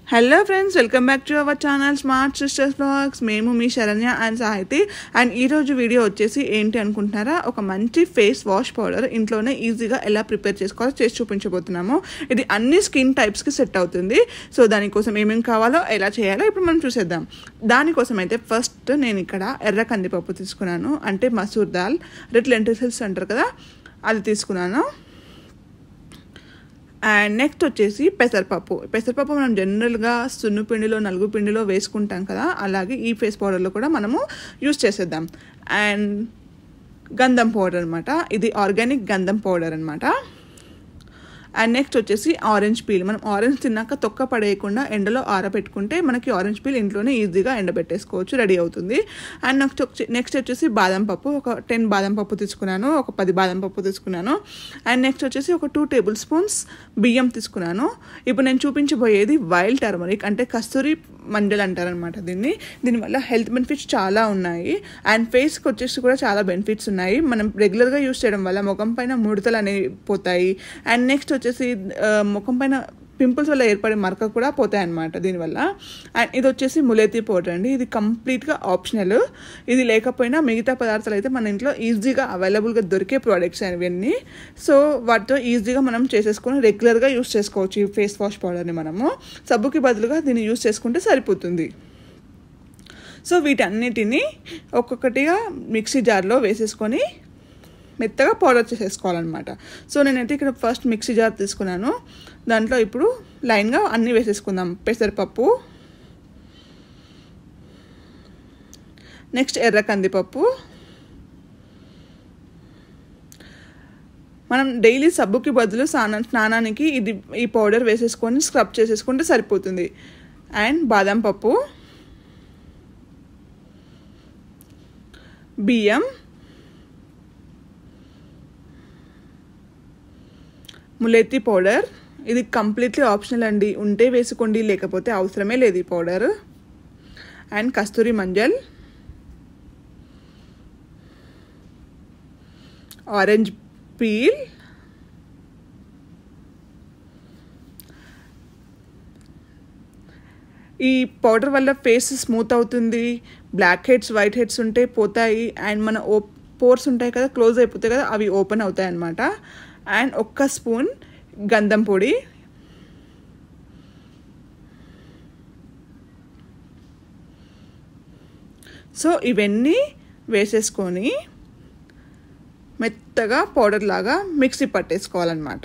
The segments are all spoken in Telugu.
hello friends welcome back to our channel smart sisters blogs మేము మీ శరణ్య అండ్ సాహితి అండ్ ఈరోజు వీడియో వచ్చేసి ఏంటి అనుకుంటున్నారా ఒక మంచి ఫేస్ వాష్ పౌడర్ ఇంట్లోనే ఈజీగా ఎలా ప్రిపేర్ చేసుకోవాలో చేసి చూపించబోతున్నాము ఇది అన్ని స్కిన్ టైప్స్కి సెట్ అవుతుంది సో దానికోసం ఏమేమి కావాలో ఎలా చేయాలో ఇప్పుడు మనం చూసేద్దాం దానికోసం అయితే ఫస్ట్ నేను ఇక్కడ ఎర్ర కందిపప్పు తీసుకున్నాను అంటే మసూర్ దాల్ రెడ్ లెంటిల్స్ అంటారు కదా అది తీసుకున్నాను అండ్ నెక్స్ట్ వచ్చేసి పెసరపప్పు పెసరపప్పు మనం జనరల్గా సున్ను పిండిలో నలుగు పిండిలో వేసుకుంటాం కదా అలాగే ఈ ఫేస్ పౌడర్లో కూడా మనము యూస్ చేసేద్దాం అండ్ గంధం పౌడర్ అనమాట ఇది ఆర్గానిక్ గంధం పౌడర్ అనమాట అండ్ నెక్స్ట్ వచ్చేసి ఆరెంజ్ పీల్ మనం ఆరెంజ్ తిన్నాక తొక్క పడేయకుండా ఎండలో ఆరబెట్టుకుంటే మనకి ఆరెంజ్ పీల్ ఇంట్లోనే ఈజీగా ఎండబెట్టేసుకోవచ్చు రెడీ అవుతుంది అండ్ నెక్స్ట్ వచ్చి నెక్స్ట్ వచ్చేసి బాదం పప్పు ఒక టెన్ బాదం పప్పు తీసుకున్నాను ఒక పది బాదం పప్పు తీసుకున్నాను అండ్ నెక్స్ట్ వచ్చేసి ఒక టూ టేబుల్ స్పూన్స్ బియ్యం తీసుకున్నాను ఇప్పుడు నేను చూపించబోయేది వైల్డ్ టర్మరిక్ అంటే కస్తూరి మండల్ అంటారనమాట దీన్ని దీనివల్ల హెల్త్ బెనిఫిట్స్ చాలా ఉన్నాయి అండ్ ఫేస్కి వచ్చేసి కూడా చాలా బెనిఫిట్స్ ఉన్నాయి మనం రెగ్యులర్గా యూస్ చేయడం వల్ల ముఖం పైన ముడతలు అనేవి పోతాయి అండ్ నెక్స్ట్ వచ్చేసి ముఖం పైన పింపుల్స్ వల్ల ఏర్పడే మరక కూడా పోతాయి అనమాట దీనివల్ల అండ్ ఇది వచ్చేసి ములేతి పౌడర్ అండి ఇది కంప్లీట్గా ఆప్షనల్ ఇది లేకపోయినా మిగతా పదార్థాలు అయితే మన ఇంట్లో ఈజీగా అవైలబుల్గా దొరికే ప్రోడక్ట్స్ ఇవన్నీ సో వాటితో ఈజీగా మనం చేసేసుకొని రెగ్యులర్గా యూస్ చేసుకోవచ్చు ఈ ఫేస్ వాష్ పౌడర్ని మనము సబ్బుకి బదులుగా దీన్ని యూస్ చేసుకుంటే సరిపోతుంది సో వీటన్నిటిని ఒక్కొక్కటిగా మిక్సీ జార్లో వేసేసుకొని మెత్తగా పౌడర్ చేసేసుకోవాలన్నమాట సో నేనైతే ఇక్కడ ఫస్ట్ మిక్సీ జార్ తీసుకున్నాను దాంట్లో ఇప్పుడు లైన్గా అన్నీ వేసేసుకుందాం పెసరపప్పు నెక్స్ట్ ఎర్ర కందిపప్పు మనం డైలీ సబ్బుకి బదులు స్నాన స్నానానికి ఇది ఈ పౌడర్ వేసేసుకొని స్క్రబ్ చేసేసుకుంటే సరిపోతుంది అండ్ బాదం పప్పు బియ్యం ములెత్తి పౌడర్ ఇది కంప్లీట్లీ ఆప్షనల్ అండి ఉంటే వేసుకోండి లేకపోతే అవసరమే లేదు ఈ పౌడర్ అండ్ కస్తూరి మంజల్ ఆరెంజ్ పీల్ ఈ పౌడర్ వల్ల ఫేస్ స్మూత్ అవుతుంది బ్లాక్ హెడ్స్ వైట్ హెడ్స్ ఉంటే పోతాయి అండ్ మన ఓ పోర్స్ ఉంటాయి కదా క్లోజ్ అయిపోతాయి కదా అవి ఓపెన్ అవుతాయి అన్నమాట అండ్ ఒక్క స్పూన్ గంధం పొడి సో ఇవన్నీ వేసేసుకొని మెత్తగా పౌడర్ లాగా మిక్సీ పట్టేసుకోవాలన్నమాట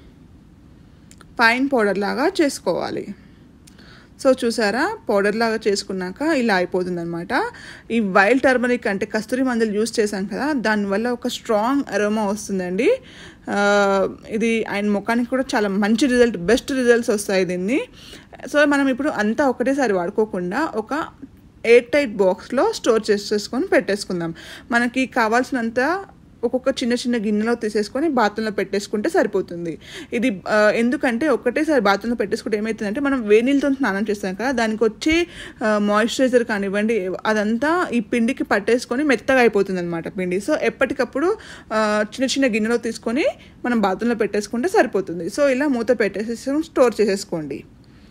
ఫైన్ పౌడర్ లాగా చేసుకోవాలి సో చూసారా పౌడర్ లాగా చేసుకున్నాక ఇలా అయిపోతుంది అనమాట ఈ వైల్డ్ టర్మరిక్ అంటే కస్తూరి మందులు యూస్ చేశాం కదా దానివల్ల ఒక స్ట్రాంగ్ అరోమా వస్తుందండి ఇది ఆయన ముఖానికి కూడా చాలా మంచి రిజల్ట్ బెస్ట్ రిజల్ట్స్ వస్తాయి దీన్ని సో మనం ఇప్పుడు అంతా ఒకటేసారి వాడుకోకుండా ఒక ఎయిర్ టైట్ బాక్స్లో స్టోర్ చేసేసుకొని పెట్టేసుకుందాం మనకి కావాల్సినంత ఒక్కొక్క చిన్న చిన్న గిన్నెలో తీసేసుకొని బాత్రూంలో పెట్టేసుకుంటే సరిపోతుంది ఇది ఎందుకంటే ఒక్కటేసారి బాత్రూంలో పెట్టేసుకుంటే ఏమవుతుందంటే మనం వేనీళ్ళతో స్నానం చేస్తాం కదా దానికి వచ్చే మాయిశ్చరైజర్ కానివ్వండి అదంతా ఈ పిండికి పట్టేసుకొని మెత్తగా అయిపోతుంది అనమాట పిండి సో ఎప్పటికప్పుడు చిన్న చిన్న గిన్నెలో తీసుకొని మనం బాత్రూంలో పెట్టేసుకుంటే సరిపోతుంది సో ఇలా మూత పెట్టేసి స్టోర్ చేసేసుకోండి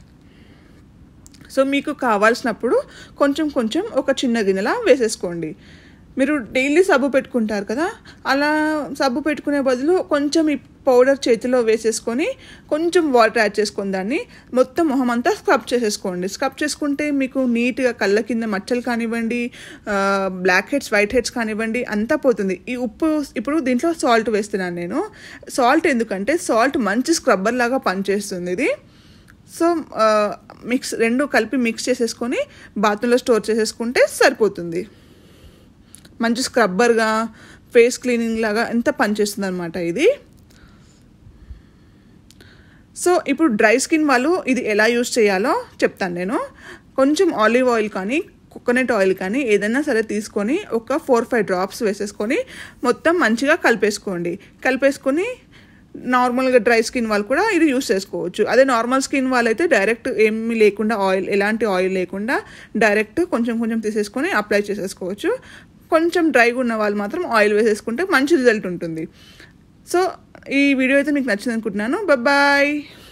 సో మీకు కావాల్సినప్పుడు కొంచెం కొంచెం ఒక చిన్న గిన్నెలా వేసేసుకోండి మీరు డైలీ సబ్బు పెట్టుకుంటారు కదా అలా సబ్బు పెట్టుకునే బదులు కొంచెం ఈ పౌడర్ చేతిలో వేసేసుకొని కొంచెం వాటర్ యాడ్ చేసుకొని దాన్ని మొత్తం మొహం అంతా స్క్రబ్ చేసేసుకోండి స్క్రబ్ చేసుకుంటే మీకు నీట్గా కళ్ళ కింద మచ్చలు కానివ్వండి బ్లాక్ హెడ్స్ వైట్ హెడ్స్ కానివ్వండి అంతా పోతుంది ఈ ఉప్పు ఇప్పుడు దీంట్లో సాల్ట్ వేస్తున్నాను నేను సాల్ట్ ఎందుకంటే సాల్ట్ మంచి స్క్రబ్బర్ లాగా పనిచేస్తుంది ఇది సో మిక్స్ రెండు కలిపి మిక్స్ చేసేసుకొని బాత్రూంలో స్టోర్ చేసేసుకుంటే సరిపోతుంది మంచి స్క్రబ్బర్గా ఫేస్ క్లీనింగ్ లాగా ఎంత పనిచేస్తుంది అనమాట ఇది సో ఇప్పుడు డ్రై స్కిన్ వాళ్ళు ఇది ఎలా యూస్ చేయాలో చెప్తాను నేను కొంచెం ఆలివ్ ఆయిల్ కానీ కోకోనట్ ఆయిల్ కానీ ఏదైనా సరే తీసుకొని ఒక ఫోర్ ఫైవ్ డ్రాప్స్ వేసేసుకొని మొత్తం మంచిగా కలిపేసుకోండి కలిపేసుకొని నార్మల్గా డ్రై స్కిన్ వాళ్ళు కూడా ఇది యూస్ చేసుకోవచ్చు అదే నార్మల్ స్కిన్ వాళ్ళైతే డైరెక్ట్ ఏమీ లేకుండా ఆయిల్ ఎలాంటి ఆయిల్ లేకుండా డైరెక్ట్ కొంచెం కొంచెం తీసేసుకొని అప్లై చేసేసుకోవచ్చు కొంచెం డ్రైగా ఉన్న వాళ్ళు మాత్రం ఆయిల్ వేసేసుకుంటే మంచి రిజల్ట్ ఉంటుంది సో ఈ వీడియో అయితే మీకు నచ్చింది అనుకుంటున్నాను బాయ్